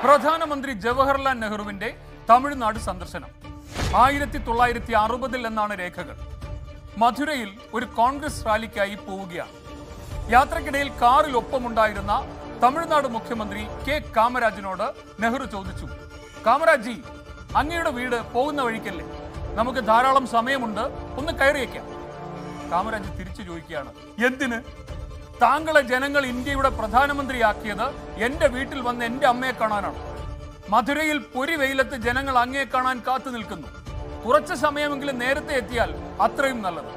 പ്രധാനമന്ത്രി ജവഹർലാൽ നെഹ്റുവിന്റെ തമിഴ്നാട് സന്ദർശനം ആയിരത്തി തൊള്ളായിരത്തി അറുപതിൽ എന്നാണ് രേഖകൾ മധുരയിൽ ഒരു കോൺഗ്രസ് റാലിക്കായി പോവുകയാണ് യാത്രക്കിടയിൽ കാറിൽ ഒപ്പമുണ്ടായിരുന്ന തമിഴ്നാട് മുഖ്യമന്ത്രി കെ കാമരാജിനോട് നെഹ്റു ചോദിച്ചു കാമരാജി അങ്ങയുടെ വീട് പോകുന്ന വഴിക്കല്ലേ നമുക്ക് ധാരാളം സമയമുണ്ട് ഒന്ന് കയറിയേക്കാം കാമരാജ് തിരിച്ചു ചോദിക്കുകയാണ് എന്തിന് താങ്കളെ ജനങ്ങൾ ഇന്ത്യയുടെ പ്രധാനമന്ത്രിയാക്കിയത് എന്റെ വീട്ടിൽ വന്ന് എന്റെ അമ്മയെ കാണാനാണ് മധുരയിൽ പൊരി വെയിലത്ത് ജനങ്ങൾ അങ്ങയെ കാണാൻ കാത്തു നിൽക്കുന്നു കുറച്ച് സമയമെങ്കിലും നേരത്തെ എത്തിയാൽ അത്രയും നല്ലത്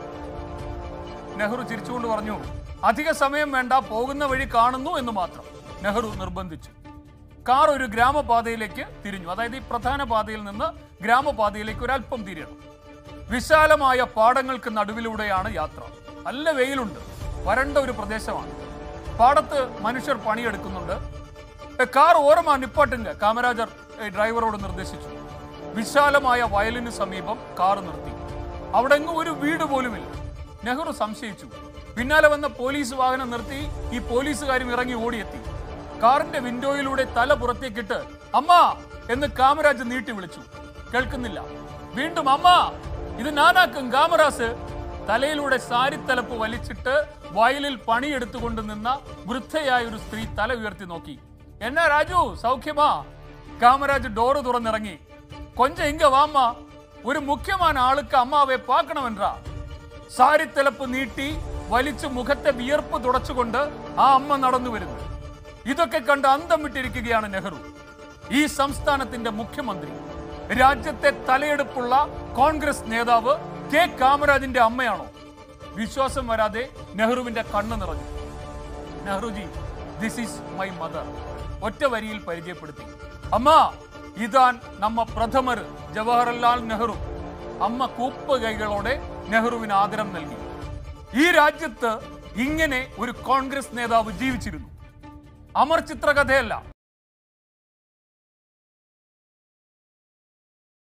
നെഹ്റു ചിരിച്ചുകൊണ്ട് പറഞ്ഞു അധിക സമയം വേണ്ട പോകുന്ന വഴി കാണുന്നു എന്ന് മാത്രം നെഹ്റു നിർബന്ധിച്ചു കാർ ഒരു ഗ്രാമപാതയിലേക്ക് തിരിഞ്ഞു അതായത് ഈ പ്രധാന പാതയിൽ നിന്ന് ഗ്രാമപാതയിലേക്ക് ഒരല്പം തിരിയണം വിശാലമായ പാടങ്ങൾക്ക് നടുവിലൂടെയാണ് യാത്ര നല്ല വെയിലുണ്ട് വരണ്ട ഒരു പ്രദേശമാണ് പാടത്ത് മനുഷ്യർ പണിയെടുക്കുന്നുണ്ട് ഏ, കാർ ഓരമാ നിപ്പാട്ടുങ്ക കാമരാജർ ഏ, ഡ്രൈവറോട് നിർദ്ദേശിച്ചു വിശാലമായ വയലിന് സമീപം കാർ നിർത്തി അവിടെ എങ്ങും ഒരു വീട് പോലുമില്ല നെഹ്റു സംശയിച്ചു പിന്നാലെ വന്ന പോലീസ് വാഹനം നിർത്തി ഈ പോലീസുകാരും ഇറങ്ങി ഓടിയെത്തി കാറിന്റെ വിൻഡോയിലൂടെ തല പുറത്തേക്കിട്ട് അമ്മ എന്ന് കാമരാജ് നീട്ടി വിളിച്ചു കേൾക്കുന്നില്ല വീണ്ടും അമ്മ ഇത് നാനാക്കും കാമറാസ് തലയിലൂടെ സാരിത്തലപ്പ് വലിച്ചിട്ട് വയലിൽ പണിയെടുത്തുകൊണ്ട് നിന്ന വൃദ്ധയായ ഒരു സ്ത്രീ തല ഉയർത്തി നോക്കി എന്നാ രാജു സൗഖ്യമാ കാമരാജ് ഡോറ് തുറന്നിറങ്ങി കൊഞ്ച ഇങ്ക വാമ്മ ഒരു മുഖ്യமான ആൾക്ക് അമ്മാവെ പാക്കണമെൻറാ സാരിത്തലപ്പ് നീട്ടി വലിച്ചു മുഖത്തെ വിയർപ്പ് തുടച്ചുകൊണ്ട് ആ അമ്മ നടന്നു വരുന്നു ഇതൊക്കെ കണ്ട് അന്തം വിട്ടിരിക്കുകയാണ് നെഹ്റു ഈ സംസ്ഥാനത്തിന്റെ മുഖ്യമന്ത്രി രാജ്യത്തെ തലയെടുപ്പുള്ള കോൺഗ്രസ് നേതാവ് കെ കാമരാജിന്റെ അമ്മയാണോ വിശ്വാസം വരാതെ നെഹ്റുവിന്റെ കണ്ണ് നിറഞ്ഞു Nehruji this is my mother ഒറ്റ വരിയിൽ പരിചയപ്പെടുത്തി അമ്മ ഇതാൻ നമ്മ പ്രഥമർ ജവഹർലാൽ നെഹ്റു അമ്മ കൂപ്പ് കൈകളോടെ നെഹ്റുവിന് ആദരം നൽകി ഈ രാജ്യത്ത് ഇങ്ങനെ ഒരു കോൺഗ്രസ് നേതാവ് ജീവിച്ചിരുന്നു അമർ ചിത്രകഥയല്ല